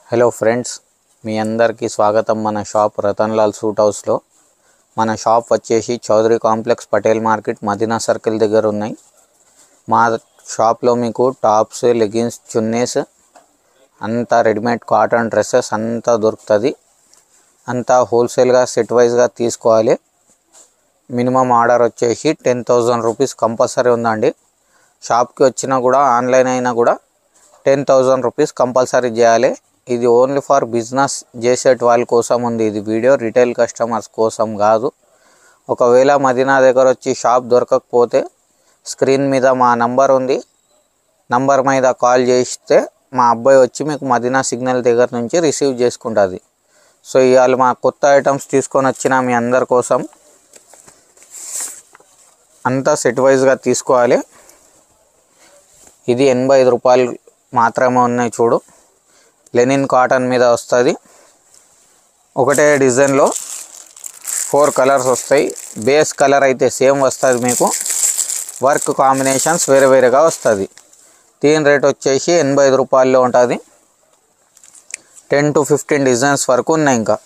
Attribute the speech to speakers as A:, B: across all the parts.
A: hello friends మీ అందరికీ స్వాగతం మన షాప్ రతన్లాల్ సూట్ హౌస్లో మన షాప్ వచ్చేసి Chaudhary complex Patel market Madina circle దగ్గర ఉన్నాయి మా షాప్లో మీకు టాప్స్ లెగిన్స్ చున్నీస్ అంతా రెడీమేడ్ కాటన్ డ్రెస్సెస్ అంతా దొరుకుతుంది అంతా హోల్సేల్గా సెట్ వైజ్గా తీసుకోవాలి మినిమం ఆర్డర్ వచ్చేసి టెన్ థౌజండ్ రూపీస్ కంపల్సరీ ఉందండి షాప్కి వచ్చినా కూడా ఆన్లైన్ అయినా కూడా టెన్ థౌజండ్ రూపీస్ కంపల్సరీ చేయాలి ఇది ఓన్లీ ఫర్ బిజినెస్ చేసేటి వాళ్ళ కోసం ఉంది ఇది వీడియో రిటైల్ కస్టమర్స్ కోసం కాదు ఒకవేళ మదీనా దగ్గర వచ్చి షాప్ దొరకకపోతే స్క్రీన్ మీద మా నంబర్ ఉంది నంబర్ మీద కాల్ చేస్తే మా అబ్బాయి వచ్చి మీకు మదీనా సిగ్నల్ దగ్గర నుంచి రిసీవ్ చేసుకుంటుంది సో ఇవాళ మా కొత్త ఐటమ్స్ తీసుకొని వచ్చిన మీ అందరి కోసం అంతా సెట్ వైజ్గా తీసుకోవాలి ఇది ఎనభై ఐదు రూపాయలు మాత్రమే ఉన్నాయి చూడు లెనిన్ కాటన్ మీద వస్తుంది ఒకటే డిజైన్లో ఫోర్ కలర్స్ వస్తాయి బేస్ కలర్ అయితే సేమ్ వస్తుంది మీకు వర్క్ కాంబినేషన్స్ వేరే వేరేగా వస్తుంది దీని రేట్ వచ్చేసి ఎనభై ఐదు రూపాయల్లో ఉంటుంది టెన్ టు ఫిఫ్టీన్ డిజైన్స్ వరకు ఉన్నాయి ఇంకా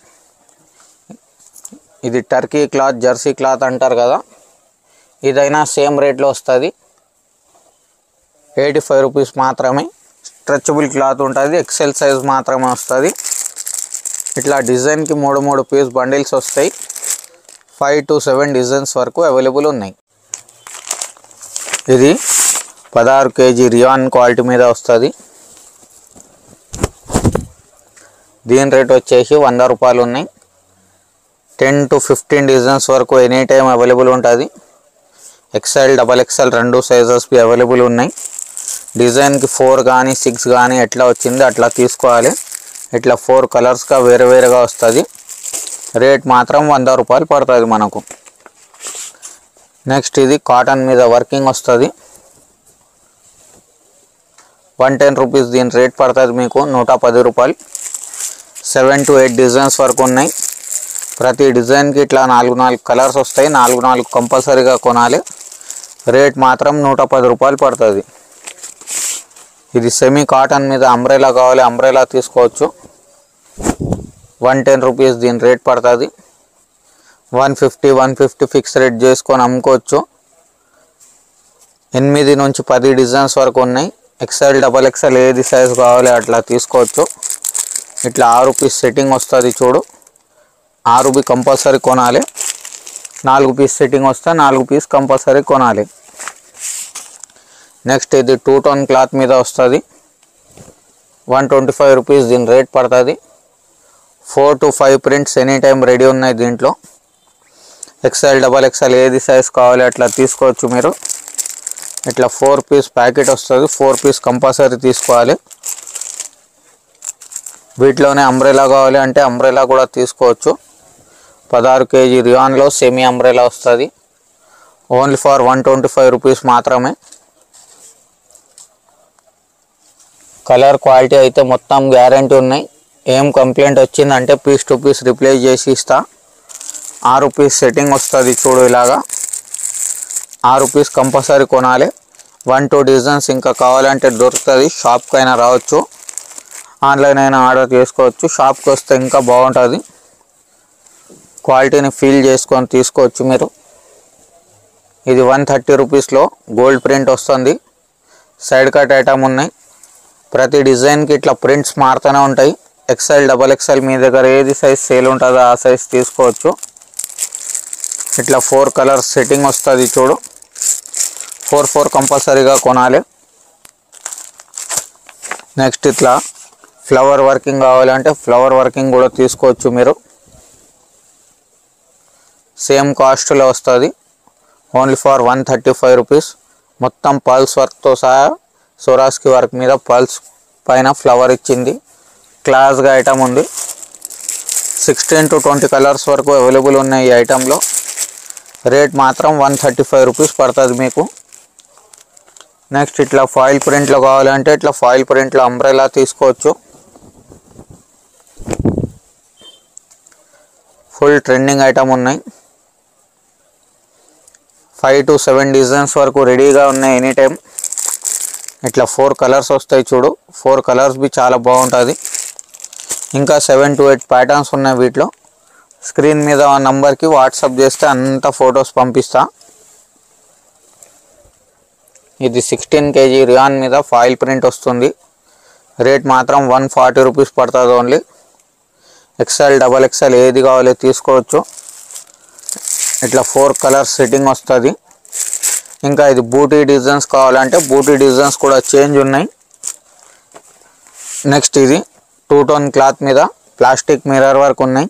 A: ఇది టర్కీ క్లాత్ జెర్సీ క్లాత్ అంటారు కదా ఇదైనా సేమ్ రేట్లో వస్తుంది ఎయిటీ ఫైవ్ రూపీస్ మాత్రమే స్ట్రెచబుల్ క్లాత్ ఉంటుంది ఎక్సెల్ సైజ్ మాత్రమే వస్తుంది ఇట్లా డిజైన్కి మూడు మూడు పీస్ బండిల్స్ వస్తాయి ఫైవ్ టు సెవెన్ డిజైన్స్ వరకు అవైలబుల్ ఉన్నాయి ఇది పదహారు కేజీ రియాన్ క్వాలిటీ మీద వస్తుంది దీని రేట్ వచ్చేసి వంద రూపాయలు ఉన్నాయి టెన్ టు ఫిఫ్టీన్ డిజైన్స్ వరకు ఎనీ టైం అవైలబుల్ ఉంటుంది ఎక్స్ఎల్ డబల్ ఎక్స్ఎల్ రెండు సైజెస్వి అవైలబుల్ ఉన్నాయి డిజైన్కి ఫోర్ కానీ సిక్స్ కానీ ఎట్లా వచ్చింది అట్లా తీసుకోవాలి ఇట్లా ఫోర్ కలర్స్గా వేరే వేరేగా వస్తుంది రేట్ మాత్రం వంద రూపాయలు పడుతుంది మనకు నెక్స్ట్ ఇది కాటన్ మీద వర్కింగ్ వస్తుంది వన్ టెన్ రూపీస్ దీని రేట్ పడుతుంది మీకు నూట పది రూపాయలు సెవెన్ టు ఎయిట్ డిజైన్స్ వరకు ఉన్నాయి ప్రతి డిజైన్కి ఇట్లా నాలుగు నాలుగు కలర్స్ వస్తాయి నాలుగు నాలుగు కంపల్సరీగా కొనాలి రేట్ మాత్రం నూట పది రూపాయలు పడుతుంది ఇది సెమీ కాటన్ మీద అంబ్రెలా కావాలి అంబ్రెలా తీసుకోవచ్చు వన్ టెన్ రూపీస్ దీని రేట్ పడుతుంది one fifty one fifty fix rate చేసుకొని అమ్ముకోవచ్చు ఎనిమిది నుంచి పది డిజైన్స్ వరకు ఉన్నాయి ఎక్స్ఎల్ డబల్ ఎక్స్ఎల్ ఏది సైజ్ కావాలి అట్లా తీసుకోవచ్చు ఇట్లా ఆరు పీస్ సెట్టింగ్ వస్తుంది చూడు ఆరు బి కంపల్సరీ కొనాలి నాలుగు పీస్ సెట్టింగ్ వస్తే నాలుగు పీస్ కంపల్సరీ కొనాలి నెక్స్ట్ ఇది టూ టోన్ క్లాత్ మీద వస్తుంది వన్ ట్వంటీ ఫైవ్ రూపీస్ దీని రేట్ పడుతుంది four to five prints any time ready ఉన్నాయి దీంట్లో ఎక్స్ఎల్ డబల్ ఎక్స్ఎల్ ఏది సైజ్ కావాలి అట్లా తీసుకోవచ్చు మీరు ఇట్లా ఫోర్ పీస్ ప్యాకెట్ వస్తుంది ఫోర్ పీస్ కంపల్సరీ తీసుకోవాలి వీటిలోనే అంబ్రెలా కావాలి అంటే అంబ్రెలా కూడా తీసుకోవచ్చు పదహారు కేజీ రియాన్లో సెమీ అంబ్రెలా వస్తుంది only for one twenty five rupees మాత్రమే కలర్ క్వాలిటీ అయితే మొత్తం గ్యారంటీ ఉన్నాయి ఏం కంప్లైంట్ వచ్చిందంటే పీస్ టు పీస్ రిప్లేస్ చేసి ఇస్తా ఆరు పీస్ సెట్టింగ్ వస్తుంది చూడు ఇలాగా ఆరు పీస్ కంపల్సరీ కొనాలి వన్ టూ డిజైన్స్ ఇంకా కావాలంటే దొరుకుతుంది షాప్కి అయినా రావచ్చు ఆన్లైన్ అయినా ఆర్డర్ చేసుకోవచ్చు షాప్కి వస్తే ఇంకా బాగుంటుంది క్వాలిటీని ఫీల్ చేసుకొని తీసుకోవచ్చు మీరు ఇది వన్ థర్టీ రూపీస్లో గోల్డ్ ప్రింట్ వస్తుంది సైడ్ కట్ ఐటమ్ ఉన్నాయి ప్రతి డిజైన్కి ఇట్లా ప్రింట్స్ మారుతూనే ఉంటాయి ఎక్సెల్ డబల్ ఎక్సెల్ మీ దగ్గర ఏది సైజ్ సేల్ ఉంటుందో ఆ సైజ్ తీసుకోవచ్చు ఇట్లా ఫోర్ కలర్స్ సెట్టింగ్ వస్తుంది చూడు ఫోర్ ఫోర్ కంపల్సరీగా కొనాలి నెక్స్ట్ ఇట్లా ఫ్లవర్ వర్కింగ్ కావాలంటే ఫ్లవర్ వర్కింగ్ కూడా తీసుకోవచ్చు మీరు సేమ్ కాస్ట్లో వస్తుంది only for one thirty five rupees మొత్తం పల్స్ వర్క్తో సహా సోరాస్కి వర్క్ మీద పల్స్ పైన ఫ్లవర్ ఇచ్చింది క్లాస్గా ఐటమ్ ఉంది సిక్స్టీన్ టు ట్వంటీ కలర్స్ వరకు అవైలబుల్ ఉన్నాయి ఈ ఐటెంలో రేట్ మాత్రం వన్ థర్టీ ఫైవ్ రూపీస్ పడుతుంది మీకు నెక్స్ట్ ఇట్లా ఫాయిల్ ప్రింట్లో కావాలంటే ఇట్లా ఫాయిల్ ప్రింట్లో అంబ్రెలా తీసుకోవచ్చు ఫుల్ ట్రెండింగ్ ఐటమ్ ఉన్నాయి ఫైవ్ టు సెవెన్ డిజైన్స్ వరకు రెడీగా ఉన్నాయి ఎనీ టైం ఇట్లా ఫోర్ కలర్స్ వస్తాయి చూడు ఫోర్ కలర్స్ బి చాలా బాగుంటుంది ఇంకా సెవెన్ టు ఎయిట్ ప్యాటర్న్స్ ఉన్నాయి వీటిలో స్క్రీన్ మీద నంబర్కి వాట్సాప్ చేస్తే అంత ఫొటోస్ పంపిస్తా ఇది సిక్స్టీన్ కేజీ రియాన్ మీద ఫాయిల్ ప్రింట్ వస్తుంది రేట్ మాత్రం వన్ ఫార్టీ రూపీస్ పడుతుంది ఓన్లీ ఎక్సెల్ డబల్ ఎక్సెల్ ఏది కావాలో తీసుకోవచ్చు ఇట్లా ఫోర్ కలర్స్ సెట్టింగ్ వస్తుంది ఇంకా ఇది బూటీ డిజైన్స్ కావాలంటే బూటీ డిజైన్స్ కూడా చేంజ్ ఉన్నాయి నెక్స్ట్ ఇది టూ టోన్ క్లాత్ మీద ప్లాస్టిక్ మిర్రర్ వర్క్ ఉన్నాయి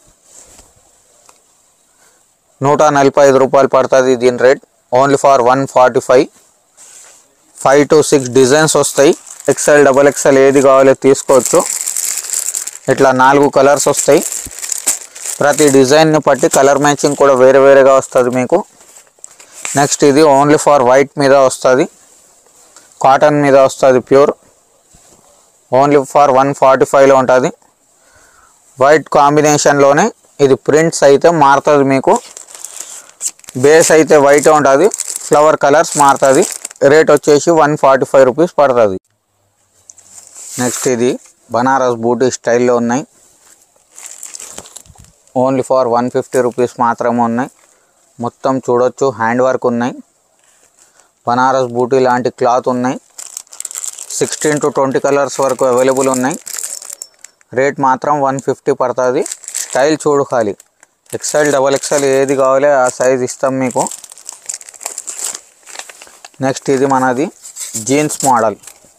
A: నూట నలభై ఐదు రూపాయలు పడుతుంది దీని rate only for one forty five five to six designs వస్తాయి ఎక్సెల్ డబల్ ఎక్సెల్ ఏది కావాలో తీసుకోవచ్చు ఇట్లా నాలుగు కలర్స్ వస్తాయి ప్రతి డిజైన్ని బట్టి కలర్ మ్యాచింగ్ కూడా వేరే వేరేగా వస్తుంది మీకు నెక్స్ట్ ఇది ఓన్లీ ఫర్ వైట్ మీద వస్తుంది కాటన్ మీద వస్తుంది pure only for one forty ఫైవ్లో ఉంటుంది వైట్ కాంబినేషన్లోనే ఇది ప్రింట్స్ అయితే మారుతుంది మీకు బేస్ అయితే వైట్ ఉంటుంది ఫ్లవర్ కలర్స్ మారుతుంది రేట్ వచ్చేసి వన్ ఫార్టీ ఫైవ్ రూపీస్ పడుతుంది నెక్స్ట్ ఇది బనారస్ బూటీ స్టైల్లో ఉన్నాయి only for one fifty rupees మాత్రమే ఉన్నాయి మొత్తం చూడొచ్చు హ్యాండ్ వర్క్ ఉన్నాయి బనారస్ బూటీ లాంటి క్లాత్ ఉన్నాయి సిక్స్టీన్ టు ట్వంటీ కలర్స్ వరకు అవైలబుల్ ఉన్నాయి రేట్ మాత్రం వన్ ఫిఫ్టీ పడుతుంది స్టైల్ చూడు ఖాళీ ఎక్సెల్ డబల్ ఎక్సెల్ ఏది కావాలో ఆ సైజ్ ఇస్తాం మీకు నెక్స్ట్ ఇది మనది జీన్స్ మోడల్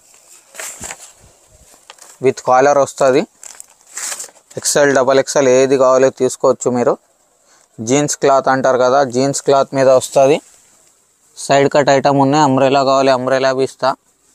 A: విత్ కాలర్ వస్తుంది ఎక్సెల్ డబల్ ఎక్సెల్ ఏది కావాలో తీసుకోవచ్చు మీరు జీన్స్ క్లాత్ అంటారు కదా జీన్స్ క్లాత్ మీద వస్తుంది సైడ్ కట్ ఐటమ్ ఉన్నాయి అంబ్రెలా కావాలి అంబ్రెలా బి ఇస్తా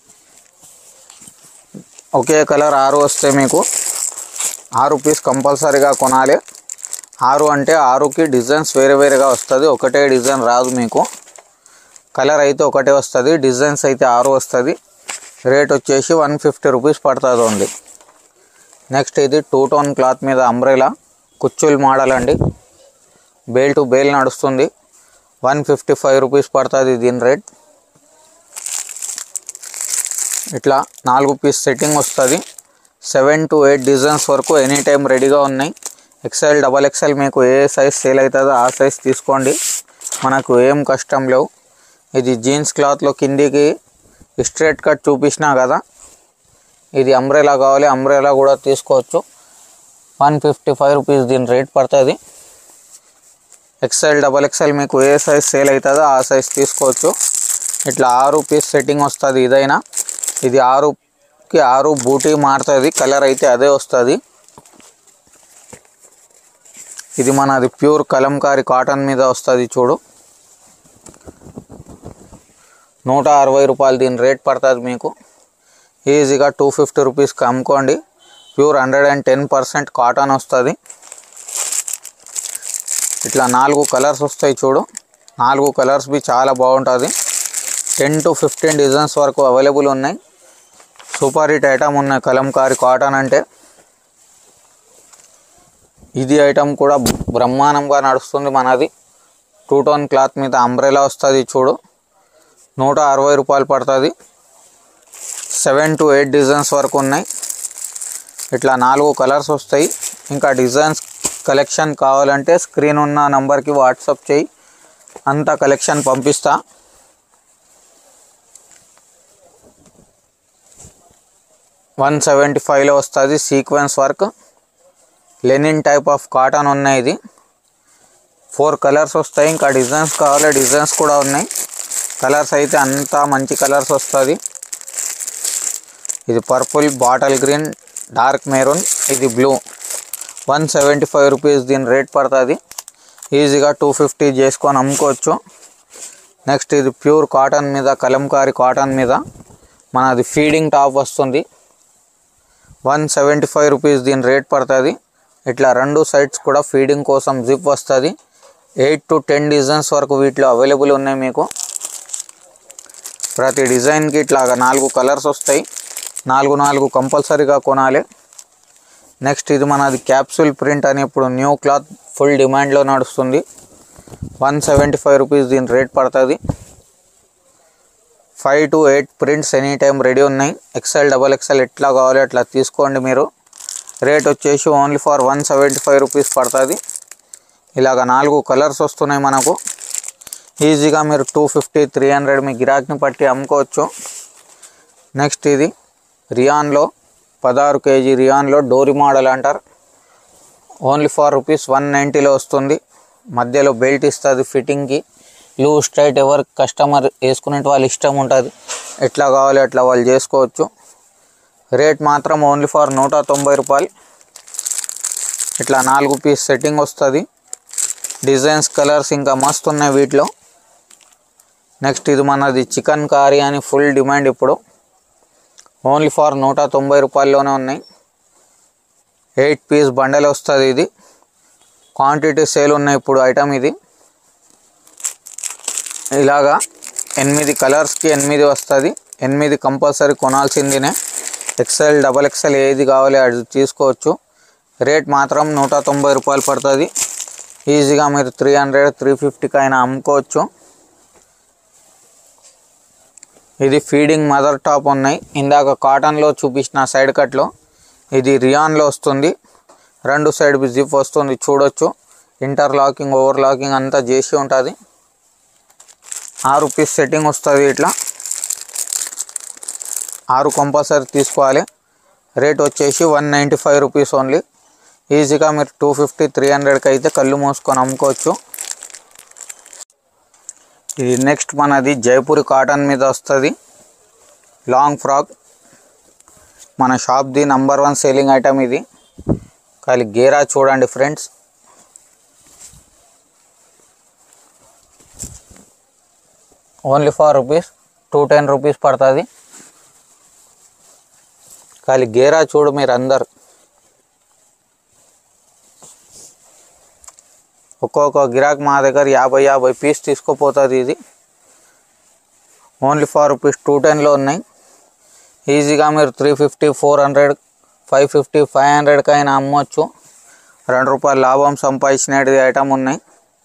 A: ఒకే కలర్ ఆరు వస్తే మీకు ఆరు పీస్ కంపల్సరీగా కొనాలి ఆరు అంటే ఆరుకి డిజైన్స్ వేరే వేరేగా వస్తుంది ఒకటే డిజైన్ రాదు మీకు కలర్ అయితే ఒకటే వస్తుంది డిజైన్స్ అయితే ఆరు వస్తుంది రేట్ వచ్చేసి వన్ ఫిఫ్టీ రూపీస్ పడుతుంది ఓన్లీ నెక్స్ట్ ఇది టూ టోన్ క్లాత్ మీద అంబ్రెలా కుచ్చుల్ మోడల్ అండి బేల్ టు బేల్ నడుస్తుంది వన్ ఫిఫ్టీ ఫైవ్ రూపీస్ పడుతుంది దీని రేట్ ఇట్లా నాలుగు పీస్ సెట్టింగ్ వస్తుంది సెవెన్ టు ఎయిట్ డిజైన్స్ వరకు ఎనీ టైం రెడీగా ఉన్నాయి ఎక్సెల్ డబల్ ఎక్సెల్ మీకు ఏ సైజ్ సేల్ అవుతుందో ఆ సైజ్ తీసుకోండి మనకు ఏం కష్టం లేవు ఇది జీన్స్ క్లాత్లో కిందికి స్ట్రేట్ కట్ చూపించినా కదా ఇది అంబ్రెలా కావాలి అంబ్రెలా కూడా తీసుకోవచ్చు వన్ ఫిఫ్టీ ఫైవ్ రూపీస్ దీని రేట్ పడుతుంది ఎక్సెల్ డబల్ ఎక్సెల్ మీకు ఏ సైజ్ సేల్ అవుతుందో ఆ సైజ్ తీసుకోవచ్చు ఇట్లా ఆరు పీస్ సెట్టింగ్ వస్తుంది ఇదైనా ఇది ఆరుకి ఆరు బూటీ మారుతుంది కలర్ అయితే అదే వస్తుంది ఇది మనది ప్యూర్ కలంకారీ కాటన్ మీద వస్తుంది చూడు నూట అరవై రూపాయలు దీని రేట్ పడుతుంది మీకు ఈజీగా టూ ఫిఫ్టీ రూపీస్కి అమ్ముకోండి pure hundred and ten percent cotton వస్తుంది ఇట్లా నాలుగు కలర్స్ వస్తాయి చూడు నాలుగు కలర్స్ బి చాలా బాగుంటుంది టెన్ టు ఫిఫ్టీన్ డిజైన్స్ వరకు అవైలబుల్ ఉన్నాయి సూపర్ హిట్ ఐటమ్ ఉన్నాయి కలంకారీ కాటన్ అంటే ఇది ఐటమ్ కూడా బ్రహ్మాండంగా నడుస్తుంది మనది టూ టోన్ క్లాత్ మీద అంబ్రెలా వస్తుంది చూడు నూట అరవై రూపాయలు పడుతుంది సెవెన్ టు ఎయిట్ డిజైన్స్ వరకు ఉన్నాయి ఇట్లా నాలుగు కలర్స్ వస్తాయి ఇంకా డిజైన్స్ కలెక్షన్ కావాలంటే స్క్రీన్ ఉన్న నంబర్కి వాట్సాప్ చేయి అంత కలెక్షన్ పంపిస్తా వన్ సెవెంటీ ఫైవ్లో వస్తుంది sequence work linen type of cotton ఉన్నాయి ఇది ఫోర్ కలర్స్ వస్తాయి ఇంకా డిజైన్స్ కావాలి డిజైన్స్ కూడా ఉన్నాయి కలర్స్ అయితే అంతా మంచి కలర్స్ వస్తుంది ఇది purple bottle green dark maroon ఇది blue one seventy five rupees దీని రేట్ పడుతుంది ఈజీగా టూ ఫిఫ్టీ చేసుకొని అమ్ముకోవచ్చు నెక్స్ట్ ఇది ప్యూర్ కాటన్ మీద కలంకారీ కాటన్ మీద మనది ఫీడింగ్ టాప్ వస్తుంది వన్ సెవెంటీ ఫైవ్ రూపీస్ దీని రేట్ పడుతుంది ఇట్లా రెండు సైడ్స్ కూడా ఫీడింగ్ కోసం జిప్ వస్తుంది ఎయిట్ టు టెన్ డిజైన్స్ వరకు వీటిలో అవైలబుల్ ఉన్నాయి మీకు ప్రతి డిజైన్కి ఇట్లాగా నాలుగు కలర్స్ వస్తాయి నాలుగు నాలుగు కంపల్సరీగా కొనాలి నెక్స్ట్ ఇది మనది క్యాప్సూల్ ప్రింట్ అని ఇప్పుడు న్యూ క్లాత్ ఫుల్ డిమాండ్లో నడుస్తుంది వన్ సెవెంటీ ఫైవ్ రూపీస్ దీని రేట్ పడుతుంది five to eight prints any time ready ఉన్నాయి ఎక్సెల్ డబల్ ఎక్సెల్ ఎట్లా కావాలో అట్లా తీసుకోండి మీరు రేట్ వచ్చేసి only for one seventy five rupees పడుతుంది ఇలాగ నాలుగు కలర్స్ వస్తున్నాయి మనకు ఈజీగా మీరు టూ ఫిఫ్టీ త్రీ హండ్రెడ్ మీ గిరాక్ని పట్టి అమ్ముకోవచ్చు నెక్స్ట్ ఇది రియాన్లో పదహారు కేజీ రియాన్లో డోరీ మోడల్ అంటారు ఓన్లీ ఫార్ రూపీస్ వన్ నైంటీలో వస్తుంది మధ్యలో బెల్ట్ ఇస్తుంది ఫిట్టింగ్కి లూజ్ స్ట్రైట్ ఎవరు కస్టమర్ వేసుకునే వాళ్ళ ఇష్టం ఉంటుంది ఎట్లా కావాలి అట్లా వాళ్ళు చేసుకోవచ్చు రేట్ మాత్రం ఓన్లీ ఫర్ నూట తొంభై రూపాయలు ఇట్లా నాలుగు పీస్ సెట్టింగ్ వస్తుంది డిజైన్స్ కలర్స్ ఇంకా మస్తు ఉన్నాయి వీటిలో నెక్స్ట్ ఇది మనది చికెన్ కారీ అని ఫుల్ డిమాండ్ ఇప్పుడు ఓన్లీ ఫర్ నూట తొంభై రూపాయల్లోనే ఉన్నాయి ఎయిట్ పీస్ బండల్ వస్తుంది ఇది క్వాంటిటీ సేల్ ఉన్నాయి ఇప్పుడు ఐటమ్ ఇది ఇలాగా ఎనిమిది కలర్స్కి ఎనిమిది వస్తుంది ఎనిమిది కంపల్సరీ కొనాల్సిందినే ఎక్సెల్ డబల్ ఎక్సెల్ ఏది కావాలి అది తీసుకోవచ్చు రేట్ మాత్రం నూట తొంభై రూపాయలు పడుతుంది ఈజీగా మీరు త్రీ హండ్రెడ్ త్రీ ఫిఫ్టీకి అయినా అమ్ముకోవచ్చు ఇది ఫీడింగ్ మదర్ టాప్ ఉన్నాయి ఇందాక కాటన్లో చూపించిన సైడ్ కట్లో ఇది రియాన్లో వస్తుంది రెండు సైడ్ జిప్ వస్తుంది చూడొచ్చు ఇంటర్ లాకింగ్ ఓవర్ లాకింగ్ అంతా చేసి ఉంటుంది ఆరు పీస్ సెట్టింగ్ వస్తుంది ఇట్లా ఆరు కంపల్సరీ తీసుకోవాలి రేట్ వచ్చేసి one ninety five rupees only ఈజీగా మీరు టూ ఫిఫ్టీ త్రీ హండ్రెడ్కి అయితే కళ్ళు మూసుకొని అమ్ముకోవచ్చు ఇది నెక్స్ట్ మనది జైపూరి కాటన్ మీద వస్తుంది లాంగ్ ఫ్రాక్ మన షాప్ది నంబర్ వన్ సేలింగ్ ఐటమ్ ఇది కానీ గేరా చూడండి friends only for rupees two ten rupees పడుతుంది కానీ గేరా చూడు మీరు అందరు ఒక్కొక్క గిరాక్ మా దగ్గర యాభై యాభై పీస్ తీసుకుపోతుంది ఇది ఓన్లీ ఫార్ రూపీస్ టూ టెన్లో ఉన్నాయి ఈజీగా మీరు three fifty four hundred five fifty five హండ్రెడ్కి అయినా అమ్మవచ్చు రెండు రూపాయలు లాభం సంపాదించినది ఐటమ్ ఉన్నాయి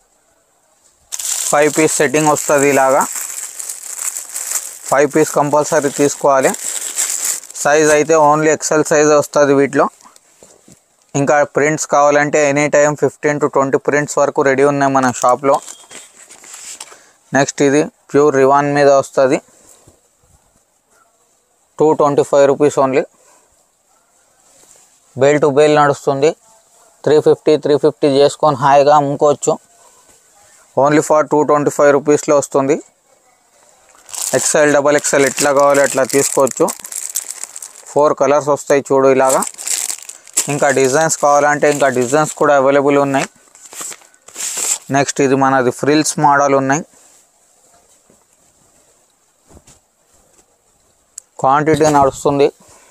A: ఫైవ్ పీస్ సెట్టింగ్ వస్తుంది ఇలాగా ఫైవ్ పీస్ కంపల్సరీ తీసుకోవాలి సైజ్ అయితే ఓన్లీ ఎక్సెల్ సైజ్ వస్తుంది వీటిలో ఇంకా ప్రింట్స్ కావాలంటే any time fifteen to twenty prints వరకు రెడీ ఉన్నాయి మన షాప్లో నెక్స్ట్ ఇది ప్యూర్ రివాన్ మీద వస్తుంది two twenty five rupees only బేల్ టు బేల్ నడుస్తుంది త్రీ ఫిఫ్టీ త్రీ ఫిఫ్టీ చేసుకొని హాయిగా అమ్ముకోవచ్చు only for two twenty five రూపీస్లో వస్తుంది ఎక్సెల్ డబల్ ఎక్సెల్ ఎట్లా కావాలి అట్లా తీసుకోవచ్చు ఫోర్ కలర్స్ వస్తాయి చూడు ఇలాగా ఇంకా డిజైన్స్ కావాలంటే ఇంకా డిజైన్స్ కూడా అవైలబుల్ ఉన్నాయి నెక్స్ట్ ఇది మనది ఫ్రిల్స్ మోడల్ ఉన్నాయి క్వాంటిటీ నడుస్తుంది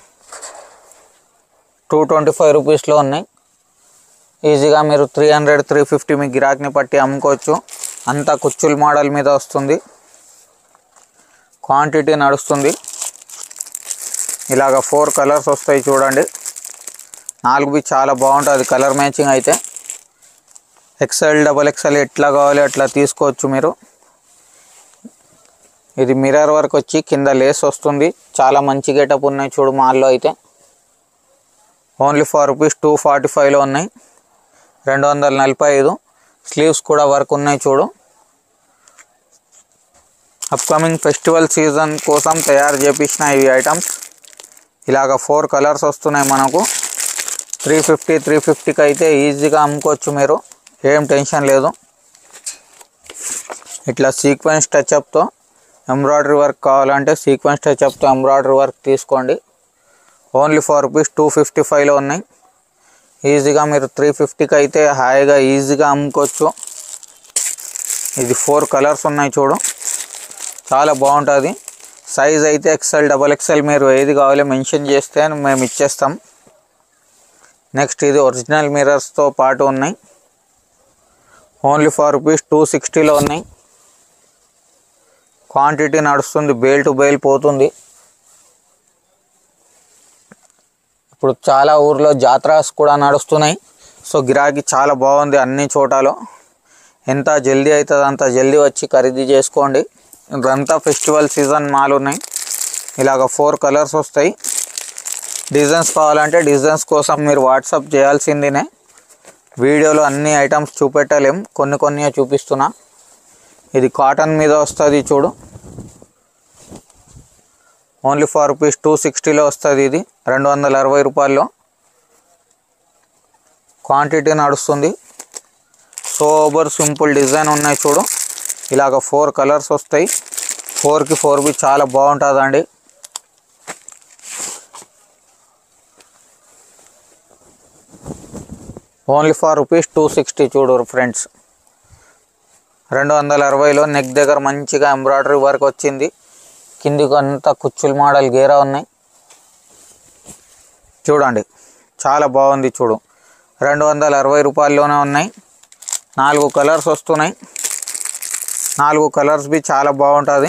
A: టూ ట్వంటీ ఫైవ్ రూపీస్లో ఉన్నాయి ఈజీగా మీరు త్రీ హండ్రెడ్ త్రీ ఫిఫ్టీ మీ గిరాక్ని పట్టి అమ్ముకోవచ్చు అంతా కుచ్చుల మోడల్ మీద వస్తుంది క్వాంటిటీ నడుస్తుంది ఇలాగ ఫోర్ కలర్స్ వస్తాయి చూడండి నాలుగు బి చాలా బాగుంటుంది కలర్ మ్యాచింగ్ అయితే ఎక్సెల్ డబల్ ఎక్సెల్ ఎట్లా కావాలి అట్లా తీసుకోవచ్చు మీరు ఇది మిర్రర్ వర్క్ వచ్చి కింద లేస్ వస్తుంది చాలా మంచి గెటప్ ఉన్నాయి చూడు మాల్లో అయితే only for rupees two forty ఫైవ్లో ఉన్నాయి రెండు వందల నలభై ఐదు స్లీవ్స్ కూడా వర్క్ ఉన్నాయి చూడు అప్కమింగ్ ఫెస్టివల్ సీజన్ కోసం తయారు చేపించిన ఇవి ఐటమ్స్ ఇలాగ ఫోర్ కలర్స్ వస్తున్నాయి మనకు త్రీ ఫిఫ్టీ త్రీ ఫిఫ్టీకి అయితే ఈజీగా అమ్ముకోవచ్చు మీరు ఏం టెన్షన్ లేదు ఇట్లా సీక్వెన్స్ టచ్అప్తో ఎంబ్రాయిడరీ వర్క్ కావాలంటే సీక్వెన్స్ టచ్అప్తో ఎంబ్రాయిడరీ వర్క్ తీసుకోండి only four rupees two fifty ఫైవ్లో ఉన్నాయి ఈజీగా మీరు త్రీ ఫిఫ్టీకి అయితే హాయిగా ఈజీగా అమ్ముకోవచ్చు ఇది ఫోర్ కలర్స్ ఉన్నాయి చూడు చాలా బాగుంటుంది సైజ్ అయితే ఎక్సెల్ డబల్ ఎక్సెల్ మీరు ఏది కావాలో మెన్షన్ చేస్తే మేము ఇచ్చేస్తాం నెక్స్ట్ ఇది ఒరిజినల్ మిర్రర్స్తో పాటు ఉన్నాయి ఓన్లీ ఫార్ రూపీస్ టూ సిక్స్టీలో ఉన్నాయి క్వాంటిటీ నడుస్తుంది బేల్ టు బేల్ పోతుంది ఇప్పుడు చాలా ఊర్లో జాతరాస్ కూడా నడుస్తున్నాయి సో గిరాకీ చాలా బాగుంది అన్ని చోటాలో ఎంత జల్దీ అవుతుంది అంత జల్దీ వచ్చి ఖరీదు చేసుకోండి ఇదంతా ఫెస్టివల్ సీజన్ మాల్ ఉన్నాయి ఇలాగ ఫోర్ కలర్స్ వస్తాయి డిజైన్స్ కావాలంటే డిజైన్స్ కోసం మీరు వాట్సాప్ చేయాల్సిందినే వీడియోలో అన్ని ఐటమ్స్ చూపెట్టలేం కొన్ని కొన్ని చూపిస్తున్నా ఇది కాటన్ మీద వస్తుంది చూడు ఓన్లీ ఫార్ రూపీస్ టూ సిక్స్టీలో వస్తుంది ఇది రెండు వందల అరవై రూపాయల్లో క్వాంటిటీ నడుస్తుంది సోబర్ సింపుల్ డిజైన్ ఉన్నాయి చూడు ఇలాగ ఫోర్ కలర్స్ వస్తాయి ఫోర్కి ఫోర్ బి చాలా బాగుంటుందండి only for rupees two sixty చూడు ఫ్రెండ్స్ రెండు వందల అరవైలో నెక్ దగ్గర మంచిగా ఎంబ్రాయిడరీ వర్క్ వచ్చింది కిందికి అంతా కుచ్చుల మోడల్ గేరా ఉన్నాయి చూడండి చాలా బాగుంది చూడు రెండు వందల అరవై రూపాయల్లోనే ఉన్నాయి నాలుగు కలర్స్ వస్తున్నాయి నాలుగు కలర్స్ బి చాలా బాగుంటుంది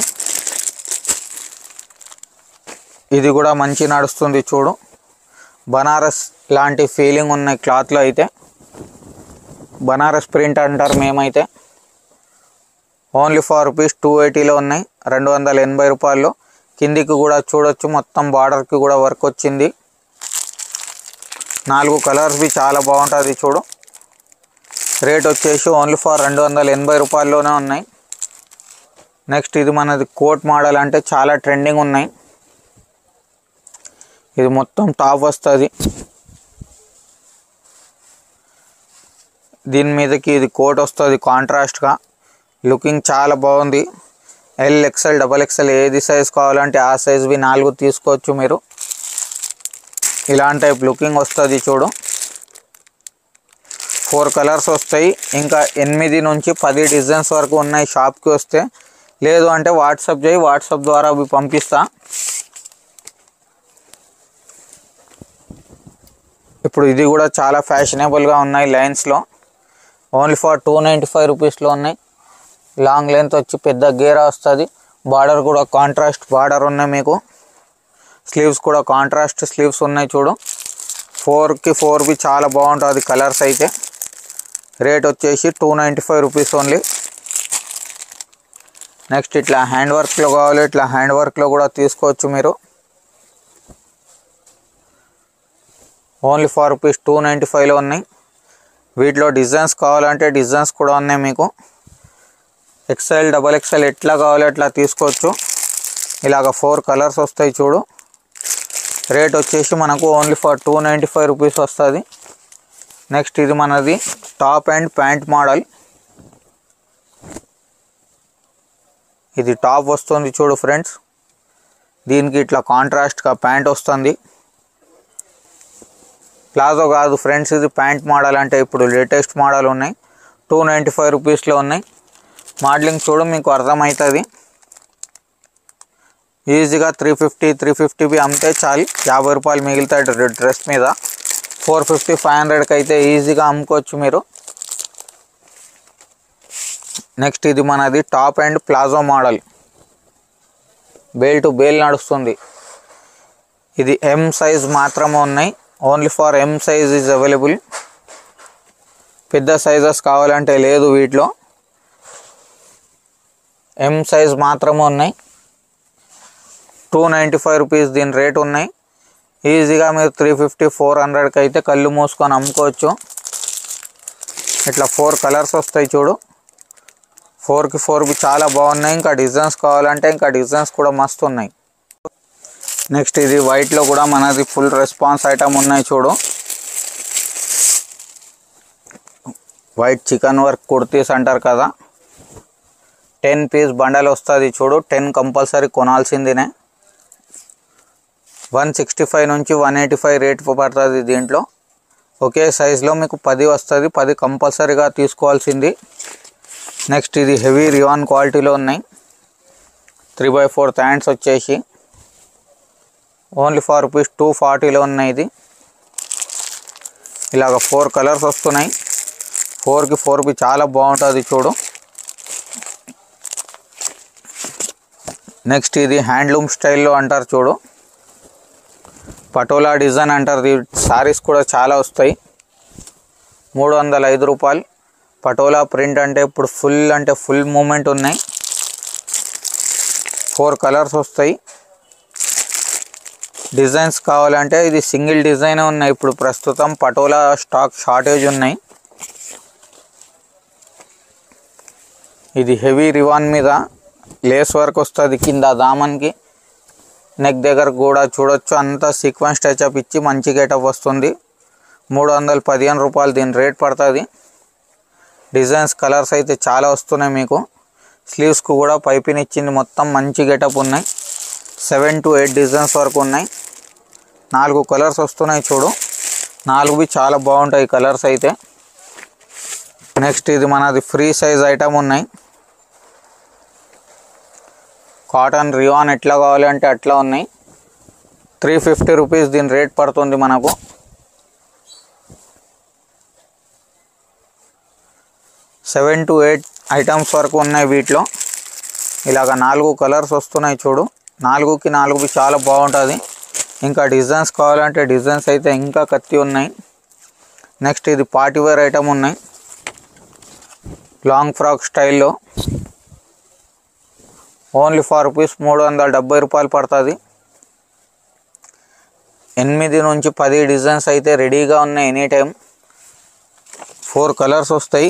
A: ఇది కూడా మంచి నడుస్తుంది చూడు బనారస్ లాంటి ఫీలింగ్ ఉన్నాయి క్లాత్లో అయితే బనారస్ ప్రింట్ అంటారు మేమైతే ఓన్లీ ఫార్ రూపీస్ టూ ఎయిటీలో ఉన్నాయి రెండు వందల ఎనభై రూపాయల్లో కిందికి కూడా చూడొచ్చు మొత్తం బార్డర్కి కూడా వర్క్ వచ్చింది నాలుగు కలర్స్ బి చాలా బాగుంటుంది చూడు రేట్ వచ్చేసి ఓన్లీ ఫర్ రెండు వందల ఎనభై రూపాయల్లోనే ఉన్నాయి నెక్స్ట్ ఇది మనది కోట్ మోడల్ అంటే చాలా ట్రెండింగ్ ఉన్నాయి ఇది మొత్తం టాప్ వస్తుంది దీని మీదకి ఇది కోట్ వస్తుంది కాంట్రాస్ట్గా లుకింగ్ చాలా బాగుంది ఎల్ ఎక్స్ఎల్ డబల్ ఎక్స్ఎల్ ఏది సైజ్ కావాలంటే ఆ సైజ్వి నాలుగు తీసుకోవచ్చు మీరు ఇలాంటి టైప్ లుకింగ్ వస్తుంది చూడు ఫోర్ కలర్స్ వస్తాయి ఇంకా ఎనిమిది నుంచి పది డిజైన్స్ వరకు ఉన్నాయి షాప్కి వస్తే లేదు అంటే వాట్సాప్ చేయి వాట్సాప్ ద్వారా అవి పంపిస్తా ఇప్పుడు ఇది కూడా చాలా ఫ్యాషనబుల్గా ఉన్నాయి లైన్స్లో only for two ninety five రూపీస్లో ఉన్నాయి లాంగ్ లెంత్ వచ్చి పెద్ద గేరా వస్తుంది బార్డర్ కూడా కాంట్రాస్ట్ బార్డర్ ఉన్నాయి మీకు స్లీవ్స్ కూడా కాంట్రాస్ట్ స్లీవ్స్ ఉన్నాయి చూడు ఫోర్కి ఫోర్ బి చాలా బాగుంటుంది కలర్స్ అయితే రేట్ వచ్చేసి two ninety five rupees only next ఇట్లా హ్యాండ్ వర్క్లో కావాలి ఇట్లా హ్యాండ్ వర్క్లో కూడా తీసుకోవచ్చు మీరు only for rupees two ninety ఫైవ్లో ఉన్నాయి వీటిలో డిజైన్స్ కావాలంటే డిజైన్స్ కూడా ఉన్నాయి మీకు ఎక్స్ఎల్ డబల్ ఎక్స్ఎల్ ఎట్లా కావాలో అట్లా తీసుకోవచ్చు ఇలాగ ఫోర్ కలర్స్ వస్తాయి చూడు రేట్ వచ్చేసి మనకు only for two ninety five rupees వస్తుంది నెక్స్ట్ ఇది మనది టాప్ అండ్ ప్యాంట్ మోడల్ ఇది టాప్ వస్తుంది చూడు ఫ్రెండ్స్ దీనికి ఇట్లా కాంట్రాస్ట్గా ప్యాంట్ వస్తుంది ప్లాజో కాదు ఫ్రెండ్స్ ఇది ప్యాంట్ మోడల్ అంటే ఇప్పుడు లేటెస్ట్ మోడల్ ఉన్నాయి టూ నైంటీ ఫైవ్ రూపీస్లో ఉన్నాయి మోడలింగ్ చూడు మీకు అర్థమవుతుంది ఈజీగా త్రీ ఫిఫ్టీ త్రీ ఫిఫ్టీ బి అమ్మితే చాలు యాభై రూపాయలు మిగులుతాయి డ్రెస్ మీద ఫోర్ ఫిఫ్టీ ఫైవ్ హండ్రెడ్కి అయితే ఈజీగా అమ్ముకోవచ్చు మీరు నెక్స్ట్ ఇది మనది top and palazzo model bale to bale నడుస్తుంది ఇది ఎం సైజ్ మాత్రమే ఉన్నాయి only for M size is available పెద్ద సైజెస్ కావాలంటే లేదు వీటిలో ఎం సైజ్ మాత్రమే ఉన్నాయి టూ నైంటీ ఫైవ్ రూపీస్ దీని రేట్ ఉన్నాయి ఈజీగా మీరు త్రీ ఫిఫ్టీ ఫోర్ హండ్రెడ్కి అయితే కళ్ళు మూసుకొని అమ్ముకోవచ్చు ఇట్లా ఫోర్ కలర్స్ వస్తాయి చూడు ఫోర్కి ఫోర్కి చాలా బాగున్నాయి ఇంకా డిజైన్స్ కావాలంటే ఇంకా డిజైన్స్ కూడా మస్తు ఉన్నాయి నెక్స్ట్ ఇది వైట్లో కూడా మనది ఫుల్ రెస్పాన్స్ ఐటమ్ ఉన్నాయి చూడు వైట్ చికెన్ వర్క్ కుర్తీస్ అంటారు కదా టెన్ పీస్ బండల్ వస్తుంది చూడు టెన్ కంపల్సరీ కొనాల్సిందినే వన్ సిక్స్టీ ఫైవ్ నుంచి వన్ ఎయిటీ ఫైవ్ రేట్ పడుతుంది దీంట్లో ఒకే సైజులో మీకు పది వస్తుంది పది కంపల్సరీగా తీసుకోవాల్సింది నెక్స్ట్ ఇది హెవీ రియాన్ క్వాలిటీలో ఉన్నాయి త్రీ బై ఫోర్ హ్యాండ్స్ వచ్చేసి ఓన్లీ ఫార్ రూపీస్ టూ ఫార్టీలో ఉన్నాయి ఇది ఇలాగ ఫోర్ కలర్స్ వస్తున్నాయి ఫోర్కి ఫోర్కి చాలా బాగుంటుంది చూడు నెక్స్ట్ ఇది హ్యాండ్లూమ్ స్టైల్లో అంటారు చూడు పటోలా డిజైన్ అంటారు సారీస్ కూడా చాలా వస్తాయి మూడు వందల ఐదు రూపాయలు పటోలా ప్రింట్ అంటే ఇప్పుడు ఫుల్ అంటే ఫుల్ మూమెంట్ ఉన్నాయి ఫోర్ కలర్స్ వస్తాయి డిజైన్స్ కావాలంటే ఇది సింగిల్ డిజైన్ ఉన్నాయి ఇప్పుడు ప్రస్తుతం పటోలా స్టాక్ షార్టేజ్ ఉన్నాయి ఇది హెవీ రివాన్ మీద లేస్ వర్క్ వస్తుంది కింద దామన్కి నెక్ దగ్గర కూడా చూడొచ్చు అంతా సీక్వెన్స్ టచ్అప్ ఇచ్చి మంచి గెటప్ వస్తుంది మూడు వందల పదిహేను రూపాయలు దీని రేట్ పడుతుంది డిజైన్స్ కలర్స్ అయితే చాలా వస్తున్నాయి మీకు స్లీవ్స్కు కూడా పైపింగ్ ఇచ్చింది మొత్తం మంచి గెటప్ ఉన్నాయి సెవెన్ టు ఎయిట్ డిజైన్స్ వరకు ఉన్నాయి నాలుగు కలర్స్ వస్తున్నాయి చూడు నాలుగువి చాలా బాగుంటాయి కలర్స్ అయితే నెక్స్ట్ ఇది మనది ఫ్రీ సైజ్ ఐటమ్ ఉన్నాయి కాటన్ రివాన్ ఎట్లా కావాలంటే అట్లా ఉన్నాయి త్రీ ఫిఫ్టీ రూపీస్ దీని రేట్ పడుతుంది మనకు సెవెన్ టు ఎయిట్ ఐటమ్స్ వరకు ఉన్నాయి వీటిలో ఇలాగ నాలుగు కలర్స్ వస్తున్నాయి చూడు నాలుగుకి నాలుగుకి చాలా బాగుంటుంది ఇంకా డిజైన్స్ కావాలంటే డిజైన్స్ అయితే ఇంకా కత్తి ఉన్నాయి నెక్స్ట్ ఇది పార్టీ వేర్ ఐటమ్ ఉన్నాయి లాంగ్ ఫ్రాక్ స్టైల్లో ఓన్లీ ఫార్ రూపీస్ మూడు వందల డెబ్బై రూపాయలు పడుతుంది ఎనిమిది నుంచి పది డిజైన్స్ అయితే రెడీగా ఉన్నాయి ఎనీ టైం ఫోర్ కలర్స్ వస్తాయి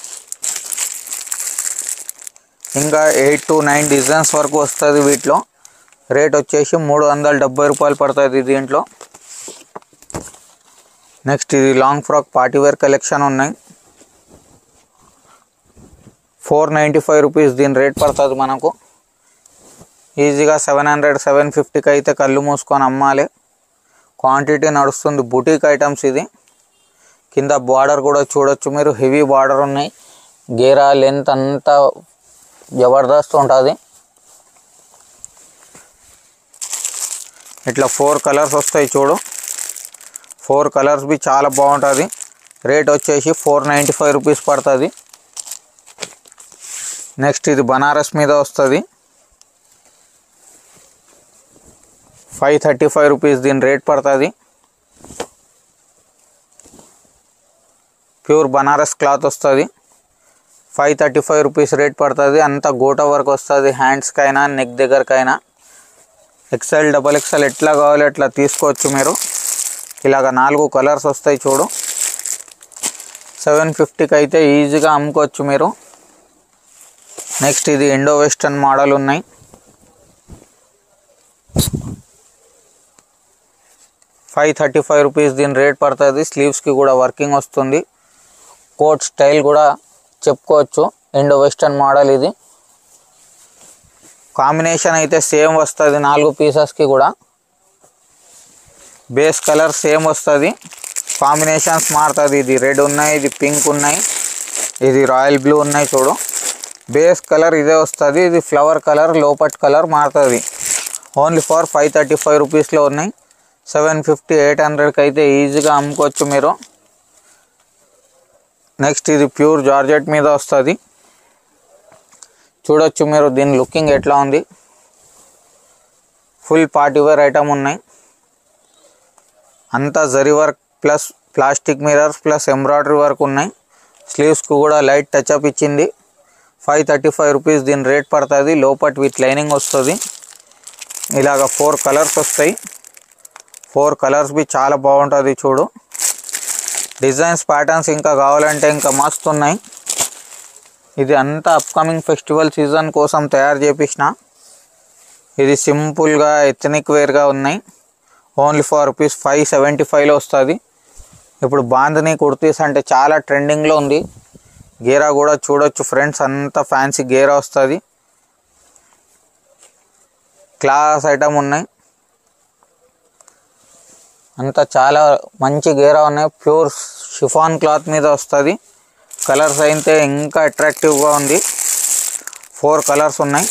A: ఇంకా ఎయిట్ టు నైన్ డిజైన్స్ వరకు వస్తుంది వీటిలో రేట్ వచ్చేసి మూడు వందల డెబ్బై రూపాయలు పడుతుంది దీంట్లో నెక్స్ట్ ఇది long frock party wear collection ఉన్నాయి ఫోర్ నైంటీ ఫైవ్ రూపీస్ దీని రేట్ పడుతుంది మనకు ఈజీగా సెవెన్ హండ్రెడ్ సెవెన్ ఫిఫ్టీకి అయితే కళ్ళు మూసుకొని అమ్మాలి క్వాంటిటీ నడుస్తుంది బుటీక్ ఐటమ్స్ ఇది కింద బార్డర్ కూడా చూడొచ్చు మీరు హెవీ బార్డర్ ఉన్నాయి గేరా లెంత్ అంతా జబర్దస్త్ ఉంటుంది ఇట్లా ఫోర్ కలర్స్ వస్తాయి చూడు ఫోర్ కలర్స్ బి చాలా బాగుంటుంది రేట్ వచ్చేసి ఫోర్ నైంటీ ఫైవ్ రూపీస్ పడుతుంది నెక్స్ట్ ఇది బనారస్ మీద వస్తుంది ఫైవ్ థర్టీ ఫైవ్ రూపీస్ దీని రేట్ పడుతుంది ప్యూర్ బనారస్ క్లాత్ వస్తుంది five thirty five rupees rate పడుతుంది అంతా గోటా వర్క్ వస్తుంది హ్యాండ్స్కైనా నెక్ దగ్గరకైనా ఎక్సెల్ డబల్ ఎక్సెల్ ఎట్లా కావాలి అట్లా తీసుకోవచ్చు మీరు ఇలాగ నాలుగు కలర్స్ వస్తాయి చూడు సెవెన్ ఫిఫ్టీకి అయితే ఈజీగా అమ్ముకోవచ్చు మీరు నెక్స్ట్ ఇది ఇండో వెస్టర్న్ మోడల్ ఉన్నాయి ఫైవ్ థర్టీ ఫైవ్ రూపీస్ దీని రేట్ పడుతుంది స్లీవ్స్కి కూడా వర్కింగ్ వస్తుంది కోట్ స్టైల్ కూడా చెప్పుకోవచ్చు ఇండో వెస్టర్న్ మోడల్ ఇది కాంబినేషన్ అయితే సేమ్ వస్తుంది నాలుగు పీసెస్కి కూడా బేస్ కలర్ సేమ్ వస్తుంది కాంబినేషన్స్ మారుతుంది ఇది రెడ్ ఉన్నాయి ఇది పింక్ ఉన్నాయి ఇది రాయల్ బ్లూ ఉన్నాయి చూడు బేస్ కలర్ ఇదే వస్తుంది ఇది ఫ్లవర్ కలర్ లోపట్ కలర్ మారుతుంది only for five thirty five రూపీస్లో ఉన్నాయి సెవెన్ ఫిఫ్టీ ఎయిట్ హండ్రెడ్కి అయితే ఈజీగా అమ్ముకోవచ్చు మీరు నెక్స్ట్ ఇది ప్యూర్ జార్జెట్ మీద వస్తుంది చూడొచ్చు మీరు దీని లుకింగ్ ఎట్లా ఉంది ఫుల్ పార్టీ వేర్ ఐటమ్ ఉన్నాయి అంతా zari work plus plastic mirrors plus embroidery work ఉన్నాయి స్లీవ్స్కు కూడా లైట్ టచ్అప్ ఇచ్చింది ఫైవ్ థర్టీ ఫైవ్ రూపీస్ దీని రేట్ పడుతుంది లోపట్ విత్ లైనింగ్ వస్తుంది ఇలాగ ఫోర్ కలర్స్ వస్తాయి ఫోర్ కలర్స్ బి చాలా బాగుంటుంది చూడు డిజైన్స్ ప్యాటర్న్స్ ఇంకా కావాలంటే ఇంకా మస్తు ఉన్నాయి ఇది అంతా అప్కమింగ్ ఫెస్టివల్ సీజన్ కోసం తయారు చేపించిన ఇది సింపుల్గా ఎథనిక్ వేర్గా ఉన్నాయి only for rupees five seventy ఫైవ్లో వస్తుంది ఇప్పుడు బాంధని కుర్తీస్ అంటే చాలా ట్రెండింగ్లో ఉంది గేరా కూడా చూడొచ్చు ఫ్రెండ్స్ అంతా ఫ్యాన్సీ గేరా వస్తుంది క్లాస్ ఐటమ్ ఉన్నాయి అంతా చాలా మంచి గేరా ఉన్నాయి ప్యూర్ షిఫాన్ క్లాత్ మీద వస్తుంది కలర్స్ అయితే ఇంకా అట్రాక్టివ్గా ఉంది ఫోర్ కలర్స్ ఉన్నాయి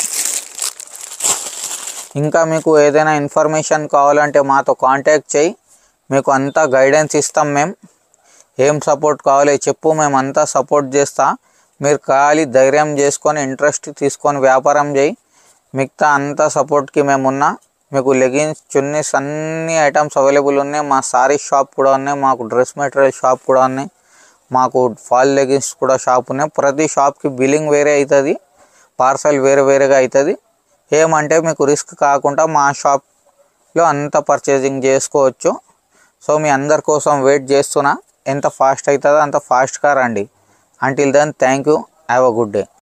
A: ఇంకా మీకు ఏదైనా ఇన్ఫర్మేషన్ కావాలంటే మాతో కాంటాక్ట్ చేయి మీకు అంతా గైడెన్స్ ఇస్తాం మేము ఏం సపోర్ట్ కావాలి చెప్పు మేము అంతా సపోర్ట్ చేస్తా మీరు ఖాళీ ధైర్యం చేసుకొని ఇంట్రెస్ట్ తీసుకొని వ్యాపారం చేయి మిగతా అంతా సపోర్ట్కి మేము ఉన్నా మీకు లెగిన్స్ చున్నీస్ అన్ని ఐటమ్స్ అవైలబుల్ ఉన్నాయి మా సారీ షాప్ కూడా ఉన్నాయి మాకు డ్రెస్ మెటీరియల్ షాప్ కూడా ఉన్నాయి మాకు ఫాల్ లెగిన్స్ కూడా షాప్ ఉన్నాయి ప్రతి షాప్కి బిల్లింగ్ వేరే అవుతుంది పార్సల్ వేరే వేరేగా అవుతుంది ఏమంటే మీకు రిస్క్ కాకుండా మా షాప్ లో అంత పర్చేసింగ్ చేసుకోవచ్చు సో మీ అందరి కోసం వెయిట్ చేస్తున్నా ఎంత ఫాస్ట్ అవుతుందో అంత ఫాస్ట్గా రండి until then thank you have a good day